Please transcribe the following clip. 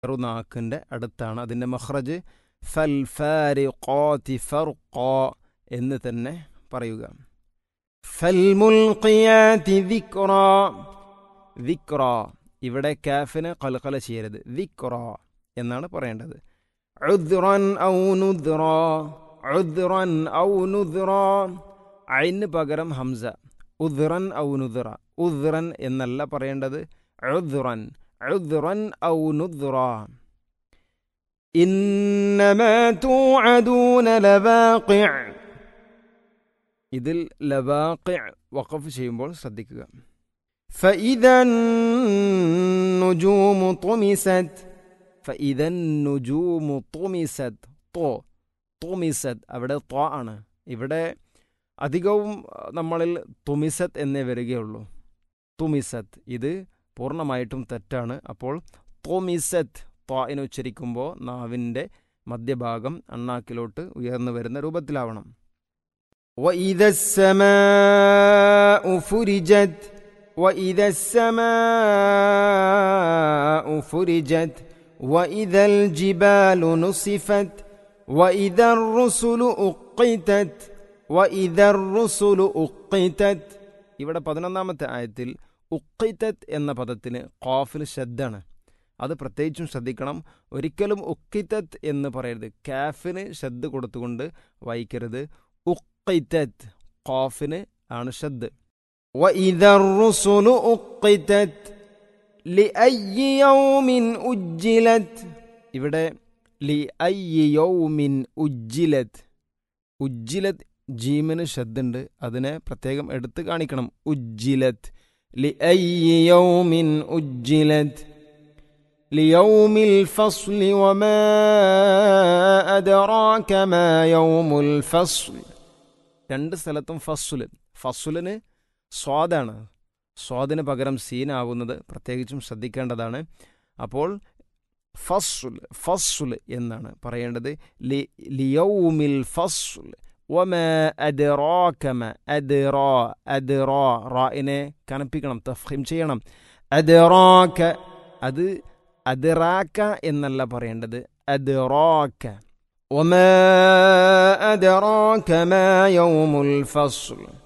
ചെറുനാക്കിൻ്റെ അടുത്താണ് അതിൻ്റെ മഹ്റജ് ഫൽ ഫാരിഖാതി ഫർഖാ എന്ന് തന്നെ പറയുക ഫൽ മുൽഖിയാതി ദിക്റ ദിക്റ ഇവിടെ കാഫിന് കൽക്കല ചെയ്യരുത് ദിക്റ എന്നാണ് പറയേണ്ടത് ഉദ്റൻ ഔ നുദ്റ ഉദ്റൻ ഔ നുദ്റ അയിന് പകരം ഹംസ ഉദ്റൻ ഔ നുദ്റ ഉദ്റൻ എന്നല്ല പറയേണ്ടത് ഉദ്റൻ ഉദ്റൻ ഔ നുദ്റ إنما توعدون لواقع ഇതിൽ ലവാഖി വഖഫ് ചെയ്യുമ്പോൾ ശ്രദ്ധിക്കുക فإذا النجوم طمست فإذا النجوم طمست طو طمست അവിടെ ത്വ ആണ് ഇവിടെ അധികവും നമ്മളിൽ തുമിസത്ത് എന്നേ വരികയുള്ളൂ തുമിസത്ത് ഇത് പൂർണ്ണമായിട്ടും തെറ്റാണ് അപ്പോൾ തുമിസത്ത് ത്വായിന് ഉച്ചരിക്കുമ്പോൾ നാവിൻ്റെ മധ്യഭാഗം അണ്ണാക്കിലോട്ട് ഉയർന്നു വരുന്ന രൂപത്തിലാവണം وإذا السماء فرجت وإذا السماء فرجت وإذا الجبال نصفت وإذا الرسل أقتت وإذا الرسل أقتت ഇവിടെ പതിനൊന്നാമത്തെ ആയത്തിൽ ഉക്കിത്തത്ത് എന്ന പദത്തിന് കോഫിൽ ശബ്ദാണ് അത് പ്രത്യേകിച്ചും ശ്രദ്ധിക്കണം ഒരിക്കലും ഉക്കിത്തത്ത് എന്ന് പറയരുത് കാഫിന് ശബ്ദ് കൊടുത്തുകൊണ്ട് വായിക്കരുത് ഉക്കിത്തത്ത് കോഫിന് ആണ് ശബ്ദ് وإذا الرسل أقتت لأي يوم أجلت ഇവിടെ ലി യൗമിൻ ഉജ്ജിലത്ത് ഉജ്ജിലത്ത് ജീമിന് ശബ്ദുണ്ട് അതിനെ പ്രത്യേകം എടുത്ത് കാണിക്കണം ഉജ്ജിലത്ത് لأي يوم أجلت ليوم الفصل وما أدراك ما يوم الفصل രണ്ട് സ്ഥലത്തും ഫസുല് ഫസുലിന് സ്വാദാണ് സ്വാദിന് പകരം സീനാവുന്നത് പ്രത്യേകിച്ചും ശ്രദ്ധിക്കേണ്ടതാണ് അപ്പോൾ ഫസുൽ ഫസുൽ എന്നാണ് പറയേണ്ടത് ലി ലിയൗമിൽ ഫസുൽ വമ അദ്റാകമ അദ്റാ അദ്റാ റായിനെ കനപ്പിക്കണം തഫ്ഹിം ചെയ്യണം അദ്റാക അത് അദ്റാക എന്നല്ല പറയേണ്ടത് അദ്റാക وما أدراك ما يوم الفصل